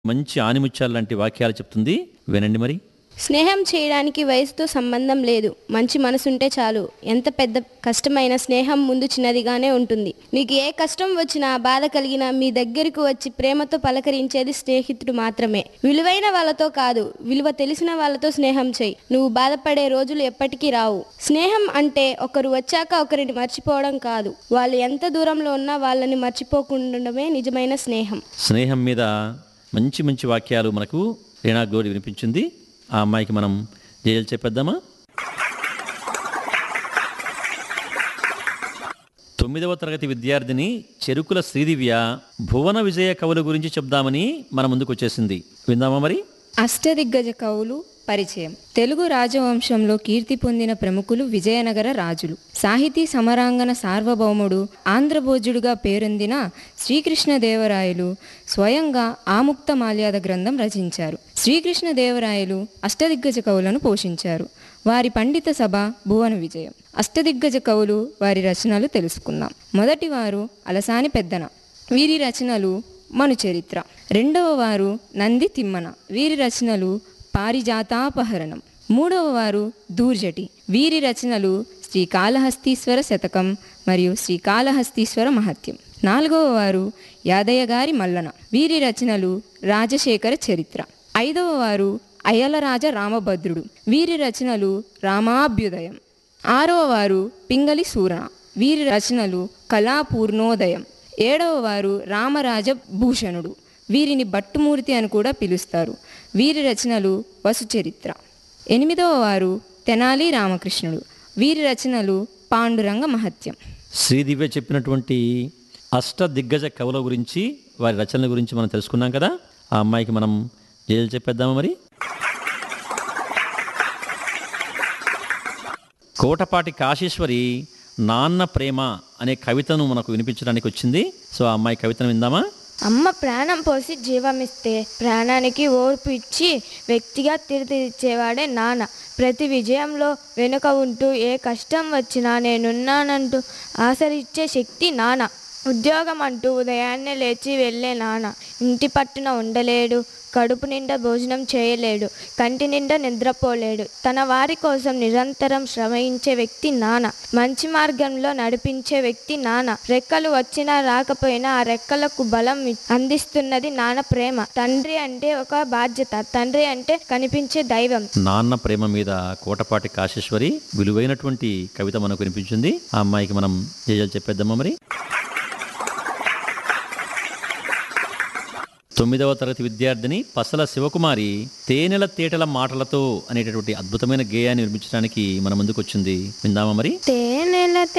మంచి ఆనిముత్యాలు లాంటి వాక్యాలు చెప్తుంది వినండి మరి స్నేహం చేయడానికి వయసుతో సంబంధం లేదు మంచి మనసుంటే చాలు ఎంత పెద్ద కష్టమైన స్నేహం ముందు చిన్నదిగానే ఉంటుంది మీకు ఏ కష్టం వచ్చినా బాధ కలిగినా మీ దగ్గరకు వచ్చి ప్రేమతో పలకరించేది స్నేహితుడు మాత్రమే విలువైన వాళ్ళతో కాదు విలువ తెలిసిన వాళ్ళతో స్నేహం చేయి నువ్వు బాధపడే రోజులు ఎప్పటికీ రావు స్నేహం అంటే ఒకరు వచ్చాక ఒకరిని మర్చిపోవడం కాదు వాళ్ళు ఎంత దూరంలో ఉన్నా వాళ్ళని మర్చిపోకుండడమే నిజమైన స్నేహం స్నేహం మీద మంచి మంచి వాక్యాలు మనకు రీనా గౌరి వినిపించింది ఆ అమ్మాయికి మనం జైలు చెప్పేద్దామా తొమ్మిదవ తరగతి విద్యార్థిని చెరుకుల శ్రీదివ్య భువన విజయ కవుల గురించి చెప్దామని మన ముందుకు వచ్చేసింది విందామా మరి అష్టదిగ్గజ కవులు పరిచయం తెలుగు రాజవంశంలో కీర్తి పొందిన ప్రముఖులు విజయనగర రాజులు సాహితీ సమరాంగణ సార్వభౌముడు ఆంధ్రభోజుడుగా పేరొందిన శ్రీకృష్ణదేవరాయలు స్వయంగా ఆముక్త మాల్యాద గ్రంథం రచించారు శ్రీకృష్ణదేవరాయలు అష్టదిగ్గజ కవులను పోషించారు వారి పండిత సభ భువన విజయం అష్టదిగ్గజ కవులు వారి రచనలు తెలుసుకుందాం మొదటివారు అలసాని పెద్దన వీరి రచనలు మను చరిత్ర రెండవ వారు నంది తిమ్మన వీరి రచనలు పారిజాతాపహరణం మూడవ వారు దూర్జటి వీరి రచనలు శ్రీకాళహస్తీశ్వర శతకం మరియు శ్రీకాళహస్తీశ్వర మహత్యం నాలుగవ వారు యాదయ్య గారి మల్లన వీరి రచనలు రాజశేఖర చరిత్ర ఐదవ వారు అయలరాజ రామభద్రుడు వీరి రచనలు రామాభ్యుదయం ఆరవ వారు పింగళి సూరణ వీరి రచనలు కళాపూర్ణోదయం ఏడవ వారు రామరాజ భూషణుడు వీరిని భట్టుమూర్తి అని కూడా పిలుస్తారు వీరి రచనలు వసుచరిత్ర ఎనిమిదవ వారు తెనాలి రామకృష్ణుడు వీరి రచనలు పాండురంగ మహత్యం శ్రీదివ్య చెప్పినటువంటి అష్ట దిగ్గజ కవుల గురించి వారి రచనల గురించి మనం తెలుసుకున్నాం కదా ఆ అమ్మాయికి మనం జైలు చెప్పేద్దామా మరి కోటపాటి కాశేశ్వరి నాన్న ప్రేమ అనే కవితను మనకు వినిపించడానికి వచ్చింది సో ఆ అమ్మాయి కవితను విందామా అమ్మ ప్రాణం పోసి జీవమిస్తే ప్రాణానికి ఓర్పు ఇచ్చి వ్యక్తిగా తీర్చిదిచ్చేవాడే నాన్న ప్రతి విజయంలో వెనుక ఉంటూ ఏ కష్టం వచ్చినా నేనున్నానంటూ ఆసరిచ్చే శక్తి నాన్న ఉద్యోగం అంటూ ఉదయాన్నే లేచి వెళ్ళే నాన్న ఇంటి పట్టున ఉండలేడు కడుపు నిండా భోజనం చేయలేడు కంటి నిండా నిద్రపోలేడు తన వారి కోసం నిరంతరం శ్రమించే వ్యక్తి నాన్న మంచి మార్గంలో నడిపించే వ్యక్తి నాన్న రెక్కలు వచ్చినా రాకపోయినా ఆ రెక్కలకు బలం ఇ- అందిస్తున్నది నాన్న ప్రేమ తండ్రి అంటే ఒక బాధ్యత తండ్రి అంటే కనిపించే దైవం నాన్న ప్రేమ మీద కోటపాటి కాశేశ్వరి విలువైనటువంటి కవిత మనకు వినిపించింది ఆ అమ్మాయికి మనం జైలు చెప్పేద్దామా మరి తొమ్మిదవ తరగతి విద్యార్థిని పసల శివకుమారి తేనెల తేటల మాటలతో అనేటటువంటి అద్భుతమైన గేయాన్ని నిర్మించడానికి మన ముందుకు వచ్చింది విందామా మరి తేనెల